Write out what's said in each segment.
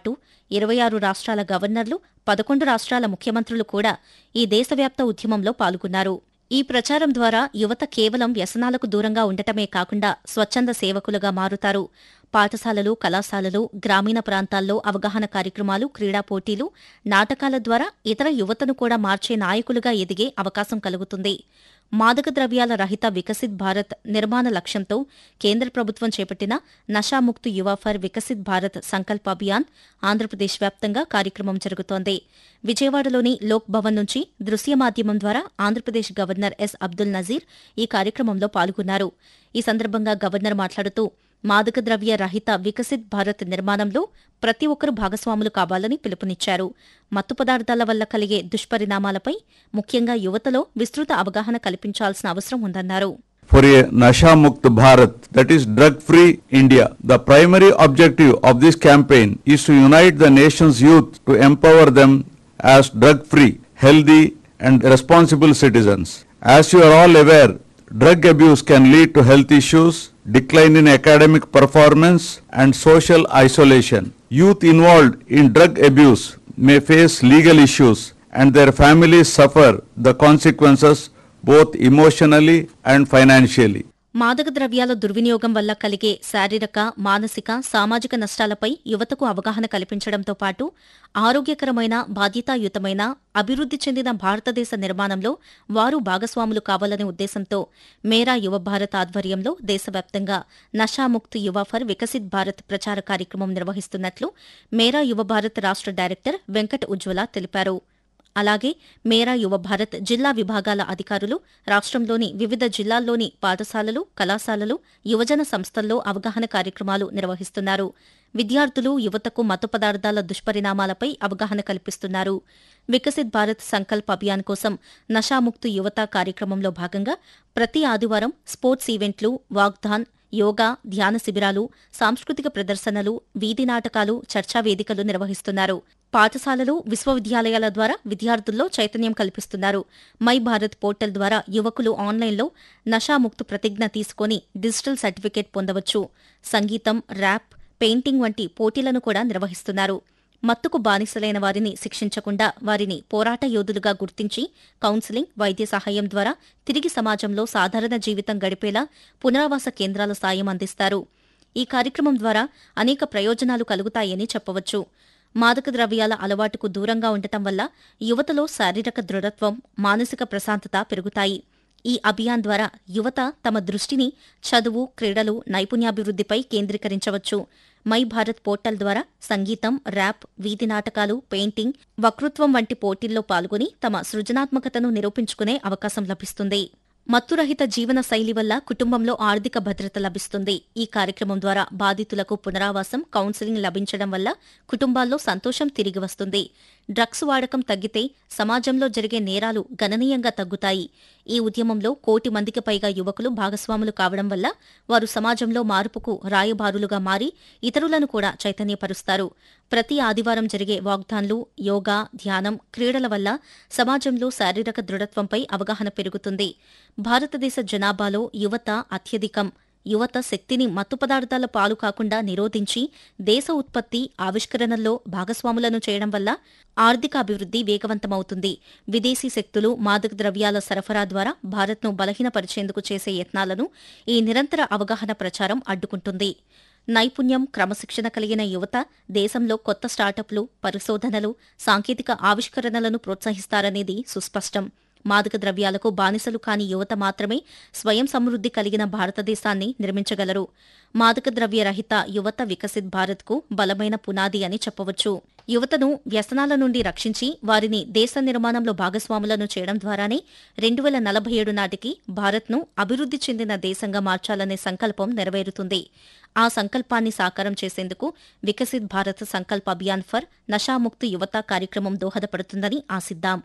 పాటు ఇరవై ఆరు రాష్ట్రాల గవర్నర్లు పదకొండు రాష్ట్రాల ముఖ్యమంత్రులు కూడా ఈ దేశవ్యాప్త ఉద్యమంలో పాల్గొన్నారు ఈ ప్రచారం ద్వారా యువత కేవలం వ్యసనాలకు దూరంగా ఉండటమే కాకుండా స్వచ్ఛంద సేవకులుగా మారుతారు పాఠశాలలు కళాశాలలు గ్రామీణ ప్రాంతాల్లో అవగాహన కార్యక్రమాలు క్రీడా పోటీలు నాటకాల ద్వారా ఇతర యువతను కూడా మార్చే నాయకులుగా ఎదిగే అవకాశం కలుగుతుంది మాదక ద్రవ్యాల రహిత వికసిత్ భారత్ నిర్మాణ లక్ష్యంతో కేంద్ర ప్రభుత్వం చేపట్టిన నషాముక్తు యువ ఫర్ వికసిత్ భారత్ సంకల్ప అభియాన్ ఆంధ్రప్రదేశ్ వ్యాప్తంగా కార్యక్రమం జరుగుతోంది విజయవాడలోని లోక్ భవన్ నుంచి దృశ్య మాధ్యమం ద్వారా ఆంధ్రప్రదేశ్ గవర్నర్ ఎస్ అబ్దుల్ నజీర్ ఈ కార్యక్రమంలో పాల్గొన్నారు ఈ సందర్భంగా గవర్నర్ మాట్లాడుతూ మాదక ద్రవ్య రహిత వికసిత్ భారత్ నిర్మాణంలో ప్రతి ఒక్కరూ భాగస్వాములు కావాలని పిలుపునిచ్చారు మత్తు పదార్థాల వల్ల కలిగే దుష్పరిణామాలపై ముఖ్యంగా యువతలో విస్తృత అవగాహన కల్పించాల్సిన అవసరం ఉందన్నారు for a Nasha Mukt Bharat, that is drug free India. The primary objective of this campaign is to unite the nation's youth to empower them as drug free, healthy, and responsible citizens. As you are all aware, drug abuse can lead to health issues, decline in academic performance, and social isolation. Youth involved in drug abuse may face legal issues, and their families suffer the consequences both emotionally and financially. మాదక ద్రవ్యాల దుర్వినియోగం వల్ల కలిగే శారీరక మానసిక సామాజిక నష్టాలపై యువతకు అవగాహన కల్పించడంతో పాటు ఆరోగ్యకరమైన బాధ్యతాయుతమైన అభివృద్ధి చెందిన భారతదేశ నిర్మాణంలో వారు భాగస్వాములు కావాలనే ఉద్దేశంతో మేరా యువ భారత్ ఆధ్వర్యంలో దేశవ్యాప్తంగా నషాముక్త్ యువ ఫర్ వికసిత్ భారత్ ప్రచార కార్యక్రమం నిర్వహిస్తున్నట్లు మేరా యువ భారత్ రాష్ట్ర డైరెక్టర్ వెంకట్ ఉజ్వల తెలిపారు అలాగే మేరా యువ భారత్ జిల్లా విభాగాల అధికారులు రాష్ట్రంలోని వివిధ జిల్లాల్లోని పాఠశాలలు కళాశాలలు యువజన సంస్థల్లో అవగాహన కార్యక్రమాలు నిర్వహిస్తున్నారు విద్యార్థులు యువతకు మత్తు పదార్థాల దుష్పరిణామాలపై అవగాహన కల్పిస్తున్నారు వికసిత్ భారత్ సంకల్ప్ అభియాన్ కోసం నషాముక్తు యువత కార్యక్రమంలో భాగంగా ప్రతి ఆదివారం స్పోర్ట్స్ ఈవెంట్లు వాగ్దాన్ యోగా ధ్యాన శిబిరాలు సాంస్కృతిక ప్రదర్శనలు వీధి నాటకాలు చర్చా వేదికలు నిర్వహిస్తున్నారు పాఠశాలలు విశ్వవిద్యాలయాల ద్వారా విద్యార్థుల్లో చైతన్యం కల్పిస్తున్నారు మై భారత్ పోర్టల్ ద్వారా యువకులు ఆన్లైన్లో నషాముక్తు ప్రతిజ్ఞ తీసుకొని డిజిటల్ సర్టిఫికేట్ పొందవచ్చు సంగీతం ర్యాప్ పెయింటింగ్ వంటి పోటీలను కూడా నిర్వహిస్తున్నారు మత్తుకు బానిసలైన వారిని శిక్షించకుండా వారిని పోరాట యోధులుగా గుర్తించి కౌన్సిలింగ్ వైద్య సహాయం ద్వారా తిరిగి సమాజంలో సాధారణ జీవితం గడిపేలా పునరావాస కేంద్రాల సాయం అందిస్తారు ఈ కార్యక్రమం ద్వారా అనేక ప్రయోజనాలు కలుగుతాయని చెప్పవచ్చు మాదక ద్రవ్యాల అలవాటుకు దూరంగా ఉండటం వల్ల యువతలో శారీరక దృఢత్వం మానసిక ప్రశాంతత పెరుగుతాయి ఈ అభియాన్ ద్వారా యువత తమ దృష్టిని చదువు క్రీడలు నైపుణ్యాభివృద్ధిపై కేంద్రీకరించవచ్చు మై భారత్ పోర్టల్ ద్వారా సంగీతం ర్యాప్ వీధి నాటకాలు పెయింటింగ్ వక్తృత్వం వంటి పోటీల్లో పాల్గొని తమ సృజనాత్మకతను నిరూపించుకునే అవకాశం లభిస్తుంది మత్తురహిత జీవన శైలి వల్ల కుటుంబంలో ఆర్థిక భద్రత లభిస్తుంది ఈ కార్యక్రమం ద్వారా బాధితులకు పునరావాసం కౌన్సిలింగ్ లభించడం వల్ల కుటుంబాల్లో సంతోషం తిరిగి వస్తుంది డ్రగ్స్ వాడకం తగ్గితే సమాజంలో జరిగే నేరాలు గణనీయంగా తగ్గుతాయి ఈ ఉద్యమంలో కోటి మందికి పైగా యువకులు భాగస్వాములు కావడం వల్ల వారు సమాజంలో మార్పుకు రాయబారులుగా మారి ఇతరులను కూడా చైతన్యపరుస్తారు ప్రతి ఆదివారం జరిగే వాగ్దాన్లు యోగా ధ్యానం క్రీడల వల్ల సమాజంలో శారీరక దృఢత్వంపై అవగాహన పెరుగుతుంది భారతదేశ జనాభాలో యువత అత్యధికం యువత శక్తిని మత్తు పదార్థాల పాలు కాకుండా నిరోధించి దేశ ఉత్పత్తి ఆవిష్కరణల్లో భాగస్వాములను చేయడం వల్ల ఆర్థిక అభివృద్ధి వేగవంతమవుతుంది విదేశీ శక్తులు మాదక ద్రవ్యాల సరఫరా ద్వారా భారత్ను బలహీనపరిచేందుకు చేసే యత్నాలను ఈ నిరంతర అవగాహన ప్రచారం అడ్డుకుంటుంది నైపుణ్యం క్రమశిక్షణ కలిగిన యువత దేశంలో కొత్త స్టార్టప్లు పరిశోధనలు సాంకేతిక ఆవిష్కరణలను ప్రోత్సహిస్తారనేది సుస్పష్టం మాదక ద్రవ్యాలకు బానిసలు కాని యువత మాత్రమే స్వయం సమృద్ధి కలిగిన భారతదేశాన్ని నిర్మించగలరు మాదక ద్రవ్య రహిత యువత వికసిత్ భారత్కు బలమైన పునాది అని చెప్పవచ్చు యువతను వ్యసనాల నుండి రక్షించి వారిని దేశ నిర్మాణంలో భాగస్వాములను చేయడం ద్వారానే రెండు వేల నలభై ఏడు నాటికి భారత్ను అభివృద్ధి చెందిన దేశంగా మార్చాలనే సంకల్పం నెరవేరుతుంది ఆ సంకల్పాన్ని సాకారం చేసేందుకు వికసిత్ భారత్ సంకల్ప అభియాన్ ఫర్ నషాముక్తు యువత కార్యక్రమం దోహదపడుతుందని ఆశిద్దాం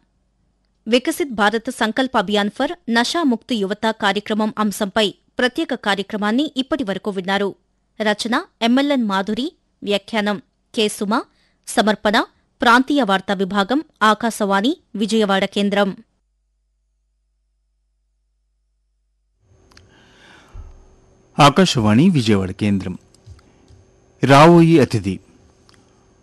వికసిత్ భారత్ సంకల్ప అభియాన్ ఫర్ నషాముక్తు యువత కార్యక్రమం అంశంపై ప్రత్యేక కార్యక్రమాన్ని ఇప్పటి వరకు విన్నారు రచన ఎమ్మెల్యన్ మాధురి వ్యాఖ్యానం కె సుమ సమర్పణ ప్రాంతీయ వార్తా విభాగం ఆకాశవాణి విజయవాడ కేంద్రం ఆకాశవాణి విజయవాడ కేంద్రం రావోయి అతిథి